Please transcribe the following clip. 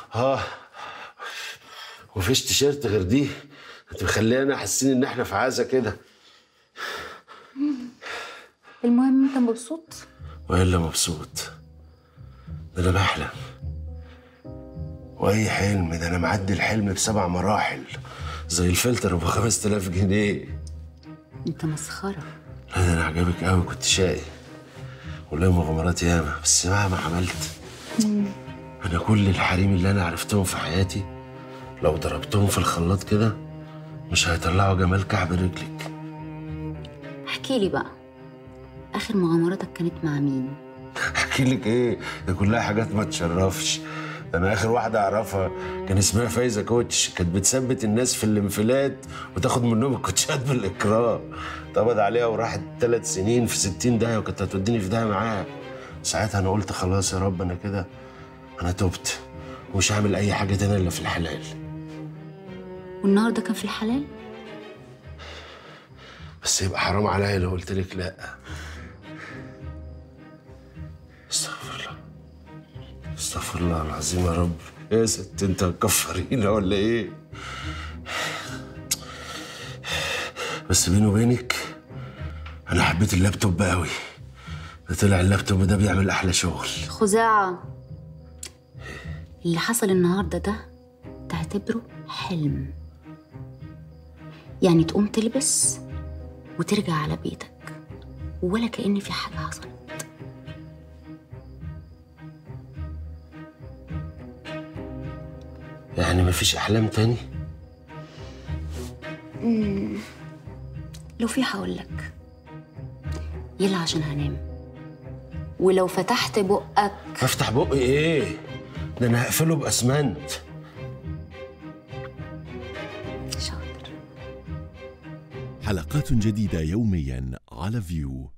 اه مفيش تيشيرت غير دي انت مخلينا حاسين ان احنا في عزا كده المهم انت مبسوط والا مبسوط ده انا بحلم واي حلم ده انا معدي الحلم بسبع مراحل زي الفلتر ابو 5000 جنيه انت مسخره لا ده انا عجبك قوي كنت شقي والله مغامرات ياما بس مهما عملت انا كل الحريم اللي انا عرفتهم في حياتي لو ضربتهم في الخلاط كده مش هيطلعوا جمال كعب رجلك احكي لي بقى اخر مغامراتك كانت مع مين احكي لك ايه ده كلها حاجات ما تشرفش ده انا اخر واحده اعرفها كان اسمها فايزه كوتش كانت بتثبت الناس في الانفلات وتاخد منهم الكوتشات بالاكراه اتقبض عليها وراحت ثلاث سنين في 60 داهيه وكانت هتوديني في داهيه معاها ساعتها انا قلت خلاص يا رب انا كده انا تبت ومش هعمل اي حاجه تانية الا في الحلال والنهارده كان في الحلال بس يبقى حرام عليا لو قلت لك لا استغفر الله استغفر الله العظيم يا رب يا ست انت هتكفرينا ولا ايه بس بيني وبينك انا حبيت اللابتوب قوي ده طلع اللابتوب ده بيعمل احلى شغل خزاعه اللي حصل النهارده ده تعتبره حلم يعني تقوم تلبس وترجع على بيتك ولا كأن في حاجة حصلت يعني مفيش احلام تاني لو في هقولك يلا عشان هنام ولو فتحت بقك افتح بقي ايه ده انا هقفله باسمنت شاطر حلقات جديدة يوميا على فيو